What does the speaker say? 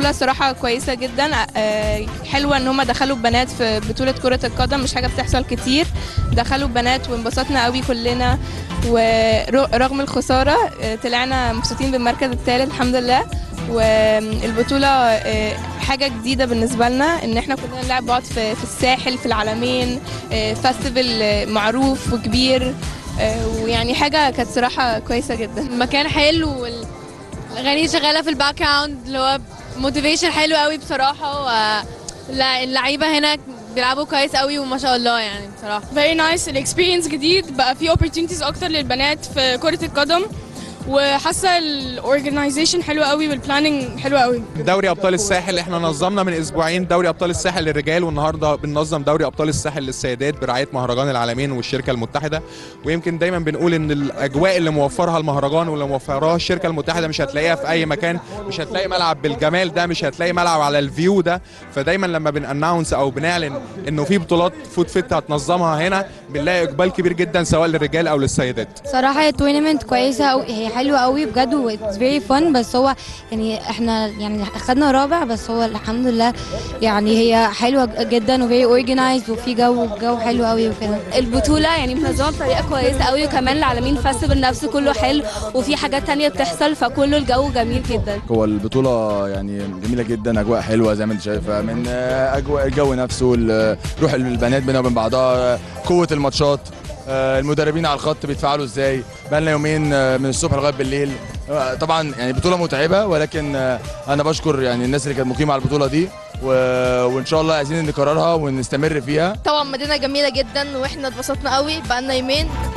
البطولة صراحة كويسة جدا آه، حلوة ان هم دخلوا بنات في بطولة كرة القدم مش حاجة بتحصل كتير دخلوا بنات وانبسطنا قوي كلنا ورغم الخسارة آه، طلعنا مبسوطين بالمركز الثالث الحمد لله والبطولة آه، حاجة جديدة بالنسبة لنا ان احنا كلنا نلعب بعض في في الساحل في العلمين آه، فestival آه، معروف وكبير آه، ويعني حاجة كانت صراحة كويسة جدا المكان حلو والاغاني شغاله في الباك جراوند اللي هو موتيفيشن حلو قوي بصراحه و لا- اللعيبه هنا بيلعبوا كويس قوي وما شاء الله يعني بصراحه very nice الاكسبيرينس جديد بقى في opportunities اكتر للبنات في كرة القدم وحاسه الاورجنايزيشن حلوه قوي والبلاننج حلوه قوي دوري ابطال الساحل احنا نظمنا من اسبوعين دوري ابطال الساحل للرجال والنهارده بننظم دوري ابطال الساحل للسيدات برعايه مهرجان العالمين والشركه المتحده ويمكن دايما بنقول ان الاجواء اللي موفرها المهرجان واللي موفرها الشركه المتحده مش هتلاقيها في اي مكان مش هتلاقي ملعب بالجمال ده مش هتلاقي ملعب على الفيو ده فدايما لما بناناونس او بنعلن انه في بطولات فود فيت هتنظمها هنا بنلاقي اقبال كبير جدا سواء للرجال او للسيدات صراحة هي تورنمنت كويسة أوي هي حلوة أوي بجد و it's very fun بس هو يعني احنا يعني خدنا رابع بس هو الحمد لله يعني هي حلوة جدا و very organized وفي جو جو حلو أوي وكده البطوله يعني منظمه بطريقه كويسه قوي وكمان العالمين فاستيفال نفسه كله حلو وفي حاجات تانية بتحصل فكله الجو جميل جدا هو البطولة يعني جميلة جدا أجواء حلوة زي ما أنت شايفة من آه، أجواء الجو نفسه ال- روح البنات بينها وبين بعضها آه، قوة الماتشات آه، المدربين على الخط بيتفاعلوا ازاي بقالنا يومين آه، من الصبح لغايه بالليل آه، طبعا يعني بطوله متعبه ولكن آه، انا بشكر يعني الناس اللي كانت مقيمه على البطوله دي و... وان شاء الله عايزين نكررها ونستمر فيها طبعا مدينه جميله جدا واحنا اتبسطنا قوي بقالنا يومين